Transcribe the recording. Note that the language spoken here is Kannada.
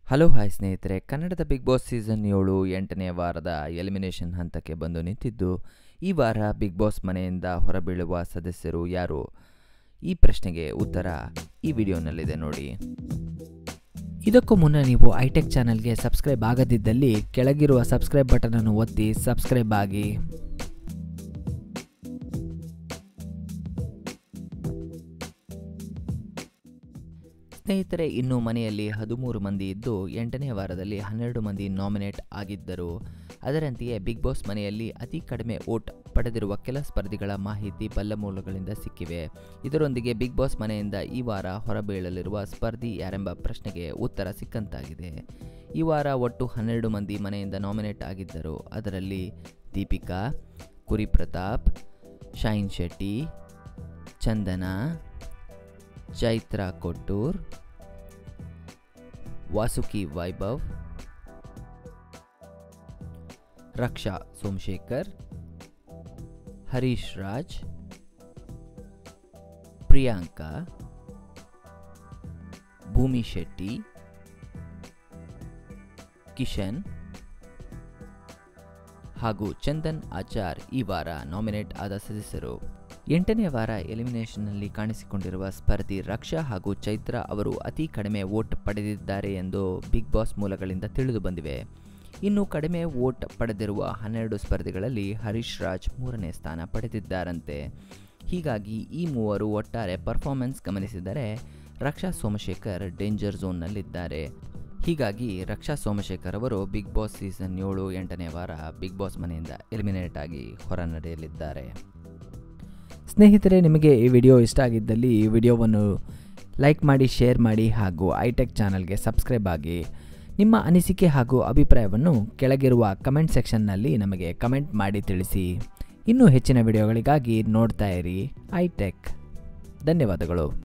ಹಲೋ ಹಾಯ್ ಸ್ನೇಹಿತರೆ ಕನ್ನಡದ ಬಿಗ್ ಬಾಸ್ ಸೀಸನ್ ಏಳು ಎಂಟನೇ ವಾರದ ಎಲಿಮಿನೇಷನ್ ಹಂತಕ್ಕೆ ಬಂದು ನಿಂತಿದ್ದು ಈ ವಾರ ಬಿಗ್ ಬಾಸ್ ಮನೆಯಿಂದ ಹೊರಬೀಳುವ ಸದಸ್ಯರು ಯಾರು ಈ ಪ್ರಶ್ನೆಗೆ ಉತ್ತರ ಈ ವಿಡಿಯೋನಲ್ಲಿದೆ ನೋಡಿ ಇದಕ್ಕೂ ಮುನ್ನ ನೀವು ಐಟೆಕ್ ಚಾನಲ್ಗೆ ಸಬ್ಸ್ಕ್ರೈಬ್ ಆಗದಿದ್ದಲ್ಲಿ ಕೆಳಗಿರುವ ಸಬ್ಸ್ಕ್ರೈಬ್ ಬಟನ್ ಅನ್ನು ಒತ್ತಿ ಸಬ್ಸ್ಕ್ರೈಬ್ ಆಗಿ ಸ್ನೇಹಿತರೆ ಇನ್ನು ಮನೆಯಲ್ಲಿ ಹದಿಮೂರು ಮಂದಿ ಇದ್ದು ಎಂಟನೇ ವಾರದಲ್ಲಿ ಹನ್ನೆರಡು ಮಂದಿ ನಾಮಿನೇಟ್ ಆಗಿದ್ದರು ಅದರಂತೆಯೇ ಬಿಗ್ ಬಾಸ್ ಮನೆಯಲ್ಲಿ ಅತಿ ಕಡಿಮೆ ಓಟ್ ಪಡೆದಿರುವ ಕೆಲ ಸ್ಪರ್ಧಿಗಳ ಮಾಹಿತಿ ಬಲ್ಲ ಮೂಲಗಳಿಂದ ಸಿಕ್ಕಿವೆ ಇದರೊಂದಿಗೆ ಬಿಗ್ ಬಾಸ್ ಮನೆಯಿಂದ ಈ ವಾರ ಹೊರಬೀಳಲಿರುವ ಸ್ಪರ್ಧಿ ಯಾರೆಂಬ ಪ್ರಶ್ನೆಗೆ ಉತ್ತರ ಸಿಕ್ಕಂತಾಗಿದೆ ಈ ವಾರ ಒಟ್ಟು ಹನ್ನೆರಡು ಮಂದಿ ಮನೆಯಿಂದ ನಾಮಿನೇಟ್ ಆಗಿದ್ದರು ಅದರಲ್ಲಿ ದೀಪಿಕಾ ಕುರಿ ಪ್ರತಾಪ್ ಶೈನ್ ಶೆಟ್ಟಿ ಚಂದನ ಚೈತ್ರ ಕೊಟ್ಟೂರ್ ವಾಸುಕಿ ವೈಭವ್ ರಕ್ಷಾ ಸೋಮಶೇಖರ್ ಹರೀಶ್ ರಾಜ್ ಪ್ರಿಯಾಂಕಾ ಭೂಮಿ ಶೆಟ್ಟಿ ಕಿಶನ್ ಹಾಗೂ ಚಂದನ್ ಆಚಾರ್ ಈ ವಾರ ನಾಮಿನೇಟ್ ಆದ ಸದಸ್ಯರು ಎಂಟನೇ ವಾರ ಎಲಿಮಿನೇಷನ್ನಲ್ಲಿ ಕಾಣಿಸಿಕೊಂಡಿರುವ ಸ್ಪರ್ಧಿ ರಕ್ಷಾ ಹಾಗೂ ಚೈತ್ರ ಅವರು ಅತಿ ಕಡಿಮೆ ವೋಟ್ ಪಡೆದಿದ್ದಾರೆ ಎಂದು ಬಿಗ್ ಬಾಸ್ ಮೂಲಗಳಿಂದ ತಿಳಿದು ಬಂದಿವೆ ಇನ್ನು ಕಡಿಮೆ ವೋಟ್ ಪಡೆದಿರುವ ಹನ್ನೆರಡು ಸ್ಪರ್ಧಿಗಳಲ್ಲಿ ಹರೀಶ್ ರಾಜ್ ಮೂರನೇ ಸ್ಥಾನ ಪಡೆದಿದ್ದಾರಂತೆ ಹೀಗಾಗಿ ಈ ಮೂವರು ಒಟ್ಟಾರೆ ಪರ್ಫಾರ್ಮೆನ್ಸ್ ಗಮನಿಸಿದರೆ ರಕ್ಷಾ ಸೋಮಶೇಖರ್ ಡೇಂಜರ್ ಝೋನ್ನಲ್ಲಿದ್ದಾರೆ ಹೀಗಾಗಿ ರಕ್ಷಾ ಸೋಮಶೇಖರ್ ಅವರು ಬಿಗ್ ಬಾಸ್ ಸೀಸನ್ ಏಳು ಎಂಟನೇ ವಾರ ಬಿಗ್ ಬಾಸ್ ಮನೆಯಿಂದ ಎಲಿಮಿನೇಟ್ ಆಗಿ ಹೊರ ನಡೆಯಲಿದ್ದಾರೆ ಸ್ನೇಹಿತರೆ ನಿಮಗೆ ಈ ವಿಡಿಯೋ ಇಷ್ಟ ಆಗಿದ್ದಲ್ಲಿ ಈ ವಿಡಿಯೋವನ್ನು ಲೈಕ್ ಮಾಡಿ ಶೇರ್ ಮಾಡಿ ಹಾಗೂ ಐಟೆಕ್ ಚಾನಲ್ಗೆ ಸಬ್ಸ್ಕ್ರೈಬ್ ಆಗಿ ನಿಮ್ಮ ಅನಿಸಿಕೆ ಹಾಗೂ ಅಭಿಪ್ರಾಯವನ್ನು ಕೆಳಗಿರುವ ಕಮೆಂಟ್ ಸೆಕ್ಷನ್ನಲ್ಲಿ ನಮಗೆ ಕಮೆಂಟ್ ಮಾಡಿ ತಿಳಿಸಿ ಇನ್ನೂ ಹೆಚ್ಚಿನ ವಿಡಿಯೋಗಳಿಗಾಗಿ ನೋಡ್ತಾ ಇರಿ ಐಟೆಕ್ ಧನ್ಯವಾದಗಳು